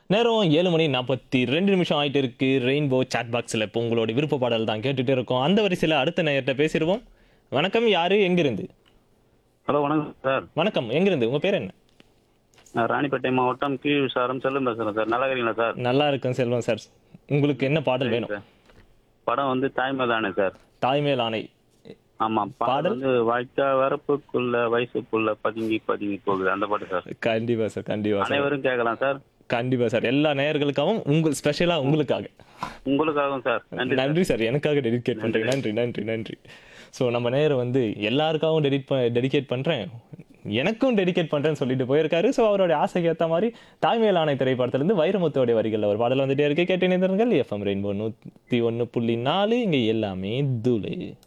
நேரம் ஏழு மணி நாற்பத்தி ரெண்டு நிமிஷம் ஆயிட்டு இருக்கு ரெயின்போ சாட் பாக்ஸில் இப்போ உங்களோட விருப்ப பாடல் தான் கேட்டுட்டு இருக்கோம் அந்த வரிசையில் அடுத்த நேயர்கிட்ட பேசிடுவோம் வணக்கம் யாரு எங்கிருந்து ஹலோ வணக்கம் சார் வணக்கம் எங்கிருந்து உங்க பேர் என்ன நான் ராணிப்பேட்டை மாவட்டம் கீழ் விசாரம் செல்லும் பேசுகிறேன் சார் நல்லா இருக்கீங்களா சார் நல்லா இருக்கும் செல்வம் சார் உங்களுக்கு என்ன பாடல் வேணும் சார். படம் வந்து தாய்மை தானே சார் தாய்மேல் ஆணை ஆமா பாடல்? பாடல் வந்து வாய்க்கா வரப்புக்குள்ள வயசுக்குள்ள பதுங்கி பதுங்கி போகுது அந்த பாட்டு சார் கண்டிப்பா சார் கண்டிப்பா சார் அனைவரும் கேட்கலாம் சார் கண்டிப்பா சார் எல்லா நேயர்களுக்காகவும் உங்கள் ஸ்பெஷலா உங்களுக்காக உங்களுக்காகவும் சார் நன்றி நன்றி சார் எனக்காக டெடிகேட் பண்றேன் நன்றி நன்றி நன்றி ஸோ நம்ம நேரம் வந்து எல்லாருக்காகவும் டெடிட் டெடிகேட் பண்றேன் எனக்கும் டெடிகேட் பண்றேன்னு சொல்லிட்டு போயிருக்காரு ஸோ அவருடைய ஆசைக்கு ஏற்ற மாதிரி தாய்மையில் ஆணை திரைப்படத்திலிருந்து வைரமுத்தோடைய வரிகளில் ஒரு பாடல் வந்துட்டே இருக்கு கேட்டு நிறுங்கள் எஃப்எம் ரெயின்போ நூற்றி ஒன்று புள்ளி நாலு இங்கே எல்லாமே தூளு